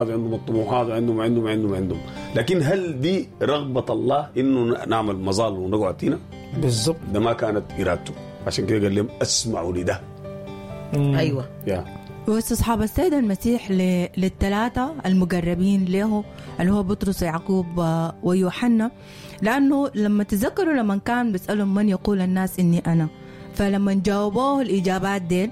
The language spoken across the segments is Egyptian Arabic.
عندهم الطموحات وعندهم عندهم عندهم عندهم لكن هل دي رغبة الله انه نعمل مظال ونقعد هنا؟ بالضبط ده ما كانت ارادته عشان كده قال لهم اسمعوا لده ايوه يا واستصحاب السيد المسيح ل- للثلاثة المقربين له اللي هو بطرس ويعقوب و- ويوحنا لأنه لما تذكروا لما كان بيسألهم من يقول الناس إني أنا فلما جاوبوه الإجابات ديل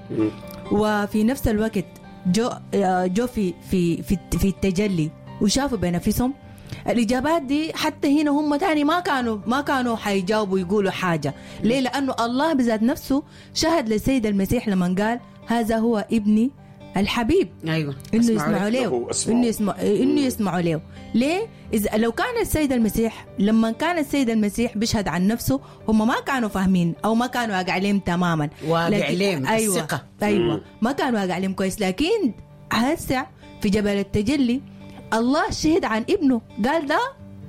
وفي نفس الوقت جو جو في في في, في التجلي وشافوا بنفسهم الإجابات دي حتى هنا هم تاني ما كانوا ما كانوا حيجاوبوا يقولوا حاجة ليه لأنه الله بذات نفسه شهد للسيد المسيح لما قال هذا هو ابني الحبيب ايوه انه اسمعوا يسمعوا لي. له له اسمعوا. انه يسمع انه يسمعوا له ليه اذا لو كان السيد المسيح لما كان السيد المسيح بيشهد عن نفسه هم ما كانوا فاهمين او ما كانوا واقع عليهم تماما واقع لكن- عليهم، ايوه الثقة. ايوه ما كانوا واقع عليهم كويس لكن هسه في جبل التجلي الله شهد عن ابنه قال ده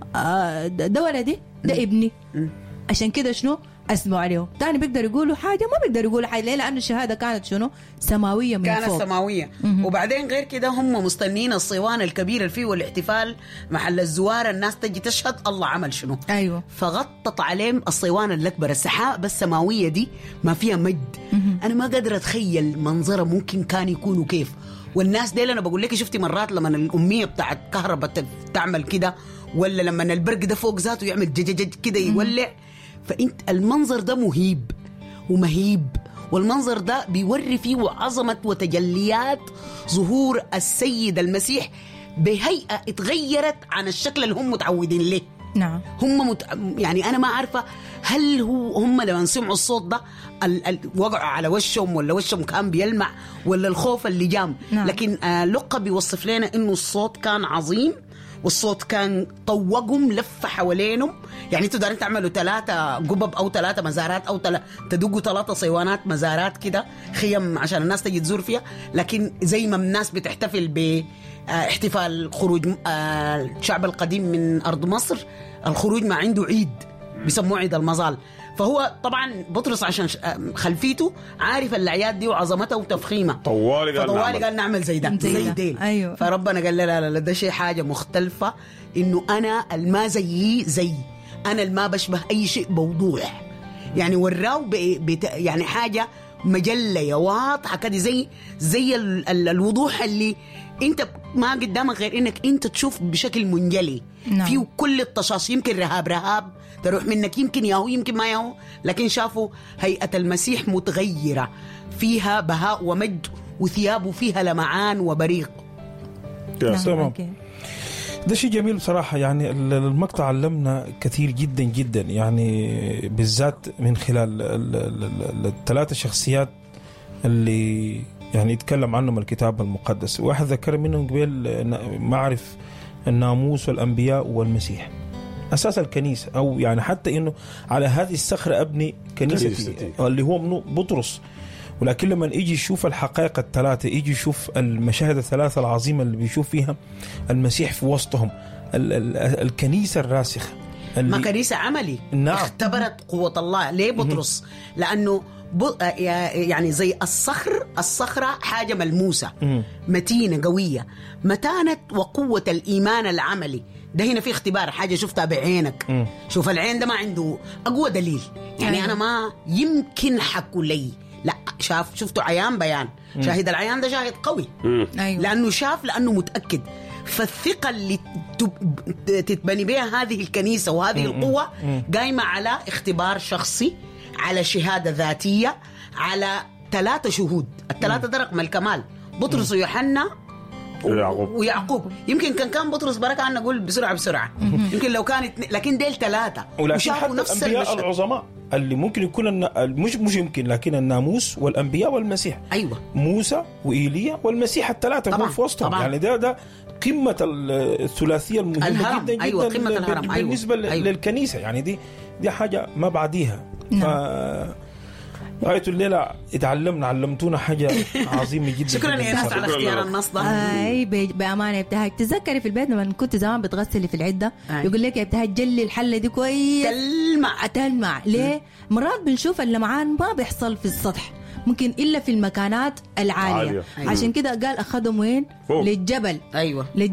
آه، ده ده ولدي ده ابني عشان كده شنو اسمعوا عليه تاني بيقدر يقولوا حاجه ما بيقدر يقولوا حاجه ليه لانه الشهاده كانت شنو سماويه من كانت فوق سماوية وبعدين غير كده هم مستنين الصوان الكبير اللي فيه والاحتفال محل الزوار الناس تجي تشهد الله عمل شنو ايوه فغطت عليهم الصيوان الأكبر السحاب السماوية دي ما فيها مجد أنا ما قادرة أتخيل منظرها ممكن كان يكونوا كيف والناس دي أنا بقول لك شفتي مرات لما الأمية بتاعت كهرباء ت- تعمل كده ولا لما البرق ده فوق ذاته يعمل جججج كده يولع فأنت المنظر ده مهيب ومهيب والمنظر ده بيوري فيه عظمة وتجليات ظهور السيد المسيح بهيئة اتغيرت عن الشكل اللي هم متعودين له نعم هم مت... يعني انا ما عارفه هل هو هم لما سمعوا الصوت ده ال... ال... وقعوا على وشهم ولا وشهم كان بيلمع ولا الخوف اللي جام نعم. لكن آه لقى بيوصف لنا انه الصوت كان عظيم والصوت كان طوقهم لف حوالينهم يعني انتوا دارين تعملوا ثلاثة قبب او ثلاثة مزارات او تل... تدقوا ثلاثة صيوانات مزارات كده خيم عشان الناس تجي تزور فيها لكن زي ما الناس بتحتفل ب آه، احتفال خروج آه، الشعب القديم من ارض مصر الخروج ما عنده عيد بيسموه عيد المظال فهو طبعا بطرس عشان ش- آه، خلفيته عارف الاعياد دي وعظمتها وتفخيمها طوالي قال فطوالي نعمل. قال نعمل زي ده زي زي ده. ديل أيوة. فربنا قال لا لا لا ده شيء حاجه مختلفه انه انا الما زيي زي انا الما بشبه اي شيء بوضوح يعني وراه ب- بت يعني حاجه مجليه واضحه كده زي زي ال ال الوضوح اللي انت ما قدامك غير انك انت تشوف بشكل منجلي نعم. فيه كل التشاش يمكن رهاب رهاب تروح منك يمكن ياهو يمكن ما ياهو لكن شافوا هيئه المسيح متغيره فيها بهاء ومجد وثيابه فيها لمعان وبريق يا نعم. تمام. أوكي. ده شيء جميل بصراحة يعني ال- المقطع علمنا كثير جدا جدا يعني بالذات من خلال ال- ال- ال- الثلاثة شخصيات اللي يعني يتكلم عنهم الكتاب المقدس واحد ذكر منهم قبل ن- معرف الناموس والأنبياء والمسيح أساس الكنيسة أو يعني حتى إنه على هذه الصخرة أبني كنيستي كنيستي. اللي هو منو بطرس ولكن لما يجي يشوف الحقائق الثلاثة يجي يشوف المشاهد الثلاثة العظيمة اللي بيشوف فيها المسيح في وسطهم ال- ال- الكنيسة الراسخة ما اللي كنيسة عملي نعم. اختبرت قوة الله ليه بطرس لأنه ب... آه، يعني زي الصخر الصخرة حاجة ملموسة مم. متينة قوية متانة وقوة الإيمان العملي ده هنا في اختبار حاجة شفتها بعينك مم. شوف العين ده ما عنده أقوى دليل يعني أيوة. أنا ما يمكن حكوا لي لا شاف شفته عيان بيان شاهد العيان ده شاهد قوي ايوه لانه شاف لانه متاكد فالثقه اللي تب- تتبني بها هذه الكنيسه وهذه القوه قايمه على اختبار شخصي على شهاده ذاتيه على ثلاثه شهود الثلاثه ده رقم الكمال بطرس ويوحنا ويعقوب. ويعقوب يمكن كان كان بطرس بركه عنا نقول بسرعه بسرعه يمكن لو كان اتنين- لكن ديل ثلاثه ولكن وشافوا حتى نفس الأنبياء المشهد العظماء اللي ممكن يكون النا- مش مش يمكن لكن الناموس والأنبياء والمسيح ايوه موسى وإيليا والمسيح الثلاثة طبعاً، هم في وسطهم طبعاً. يعني ده ده قمة ال- الثلاثية المهمة الهرم، جدا جدا أيوة، قمة بال- الهرم، أيوة، بالنسبة أيوة. أيوة. للكنيسة يعني دي دي حاجة ما بعديها ف نعم. غاية الليلة اتعلمنا علمتونا حاجة عظيمة جدا شكرا جداً يا ناس بصراحة. على اختيار النص ده اي ب- بامانه يا ابتهاج تذكري في البيت لما كنت زمان بتغسلي في العده أي. يقول لك يا ابتهاج جلي الحله دي كويس تلمع تلمع ليه؟ مرات بنشوف اللمعان ما بيحصل في السطح ممكن الا في المكانات العاليه عالية. أيوة. عشان كده قال اخذهم وين؟ فوق. للجبل ايوه